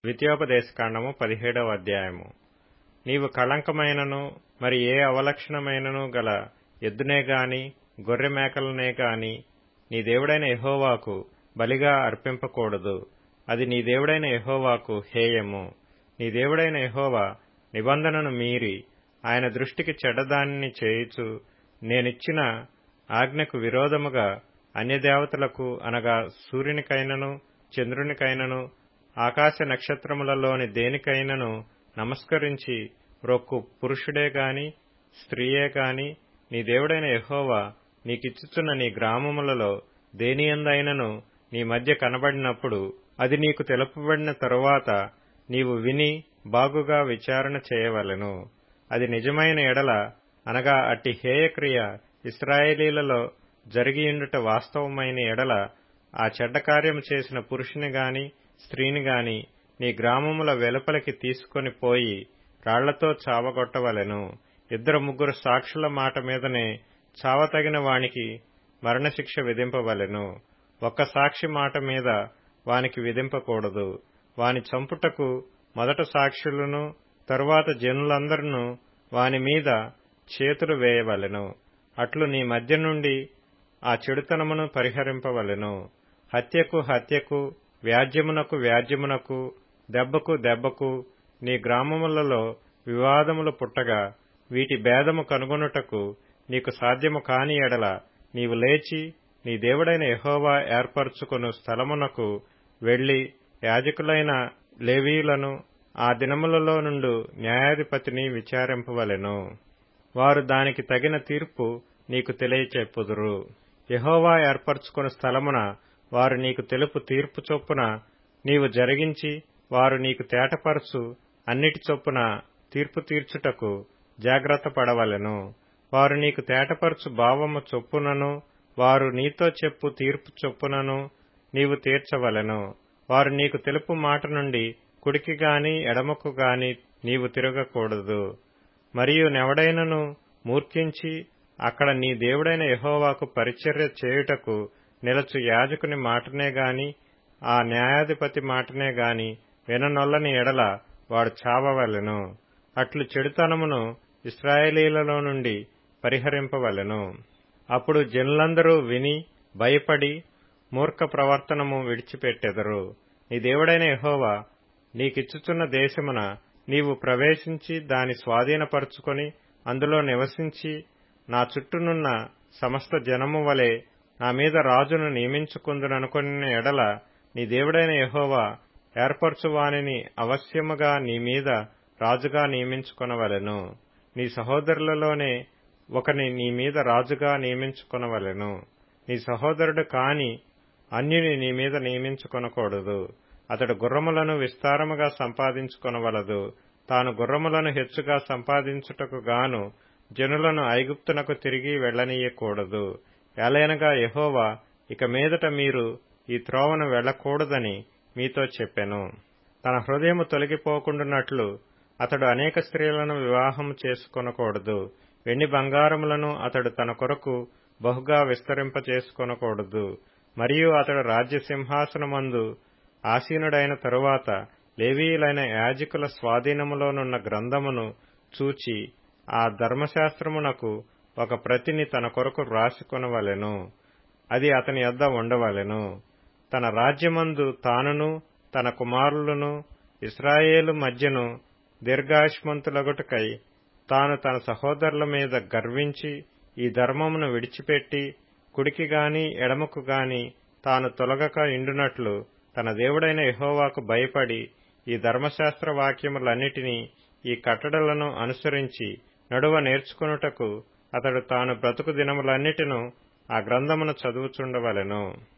ద్వితీయోపదేశకాండము పదిహేడవ అధ్యాయము నీవు కళంకమైనను మరి ఏ అవలక్షణమైనను గల ఎద్దునే గాని గొర్రె మేకలనే గాని నీ దేవుడైన యెహోవాకు బలిగా అర్పింపకూడదు అది నీ దేవుడైన యెహోవాకు హేయము నీ దేవుడైన యెహోవా నిబంధనను మీరి ఆయన దృష్టికి చెడ్డదానిని చేయుచు నేనిచ్చిన ఆజ్ఞకు విరోధముగా అన్యదేవతలకు అనగా సూర్యునికైనను చంద్రునికైనను ఆకాశ నక్షత్రములలోని దేనికైనను నమస్కరించి రొక్కు పురుషుడే గాని స్త్రీయే గాని నీ దేవుడైన యెహోవా నీకిచ్చుచున్న నీ గ్రామములలో దేనియందైనను నీ మధ్య కనబడినప్పుడు అది నీకు తెలుపబడిన తరువాత నీవు విని బాగుగా విచారణ చేయవలెను అది నిజమైన ఎడల అనగా అట్టి హేయక్రియ ఇస్రాయేలీలలో జరిగియుండుట వాస్తవమైన ఎడల ఆ చెడ్డ కార్యము చేసిన పురుషుని గాని స్త్రీని గాని నీ గ్రామముల వెలుపలికి తీసుకొని పోయి రాళ్లతో చావగొట్టవలెను ఇద్దరు ముగ్గురు సాక్షుల మాట మీదనే చావతగిన వానికి మరణశిక్ష విధింపవలెను ఒక్క సాక్షి మాట మీద వానికి విధింపకూడదు వాని చంపుటకు మొదట సాక్షులను తరువాత జనులందరూ వాని మీద చేతులు వేయవలెను అట్లు నీ మధ్య నుండి ఆ చెడుతనమును పరిహరింపవలెను హత్యకు హత్యకు వ్యాజ్యమునకు వ్యాజ్యమునకు దెబ్బకు దెబ్బకు నీ గ్రామములలో వివాదములు పుట్టగా వీటి భేదము కనుగొనుటకు నీకు సాధ్యము కాని ఎడల నీవు లేచి నీ దేవుడైన యహోవా ఏర్పరచుకొను స్థలమునకు వెళ్లి యాజకులైన లేవీలను ఆ దినములలో నుండు న్యాయాధిపతిని విచారింపవలెను వారు దానికి తగిన తీర్పు నీకు తెలియచెప్పుదురు యహోవా ఏర్పరచుకుని స్థలమున వారు నీకు తెలుపు తీర్పు చొప్పున నీవు జరిగించి వారు నీకు తేటపరచు అన్నిటి చొప్పున తీర్పు తీర్చుటకు జాగ్రత్త పడవలెను వారు నీకు తేటపరచు భావము చొప్పునను వారు నీతో చెప్పు తీర్పు చొప్పునను నీవు తీర్చవలెను వారు నీకు తెలుపు మాట నుండి కుడికి గాని ఎడమకు గాని నీవు తిరగకూడదు మరియు నెవడైనను మూర్ఖించి అక్కడ నీ దేవుడైన యహోవాకు పరిచర్య చేయుటకు నిలచు యాజకుని మాటనే గాని ఆ న్యాయాధిపతి మాటనే గాని విననొల్లని ఎడల వాడు చావవలెను అట్లు చెడుతనమును ఇస్రాయేలీలలో నుండి పరిహరింపవలెను అప్పుడు జనులందరూ విని భయపడి మూర్ఖ ప్రవర్తనము విడిచిపెట్టెదరు నీ దేవుడైన యహోవా నీకిచ్చుచున్న దేశమున నీవు ప్రవేశించి దాని స్వాధీనపరుచుకొని అందులో నివసించి నా చుట్టూనున్న సమస్త జనము వలె నా మీద రాజును నియమించుకుందుననుకుని ఎడల నీ దేవుడైన యహోవా ఏర్పరచువానిని అవశ్యముగా నీ మీద రాజుగా నియమించుకొనవలెను నీ సహోదరులలోనే ఒకని నీ మీద రాజుగా నియమించుకొనవలెను నీ సహోదరుడు కాని అన్యుని నీ మీద నియమించుకొనకూడదు అతడు గుర్రములను విస్తారముగా సంపాదించుకొనవలదు తాను గుర్రములను హెచ్చుగా సంపాదించుటకు గాను జనులను ఐగుప్తునకు తిరిగి వెళ్లనీయకూడదు ఎలయనగా యహోవా ఇక మీదట మీరు ఈ త్రోవను వెళ్లకూడదని మీతో చెప్పెను తన హృదయము తొలగిపోకుండానట్లు అతడు అనేక స్త్రీలను వివాహం చేసుకొనకూడదు వెండి బంగారములను అతడు తన కొరకు బహుగా విస్తరింప చేసుకొనకూడదు మరియు అతడు రాజ్య సింహాసనమందు ఆసీనుడైన తరువాత లేవీయులైన యాజకుల స్వాధీనములోనున్న గ్రంథమును చూచి ఆ ధర్మశాస్త్రమునకు ఒక ప్రతిని తన కొరకు రాసుకొనవలెను అది అతని యొద్ద ఉండవలెను తన రాజ్యమందు తానును తన కుమారులను ఇస్రాయేలు మధ్యను దీర్ఘాయుష్మంతులగుటకై తాను తన సహోదరుల మీద గర్వించి ఈ ధర్మమును విడిచిపెట్టి కుడికి గాని ఎడమకు గాని తాను తొలగక ఇండునట్లు తన దేవుడైన యహోవాకు భయపడి ఈ ధర్మశాస్త్ర వాక్యములన్నిటినీ ఈ కట్టడలను అనుసరించి నడువ నేర్చుకొనుటకు అతడు తాను బ్రతుకు దినములన్నిటిను ఆ గ్రంథమును చదువుచుండవలెను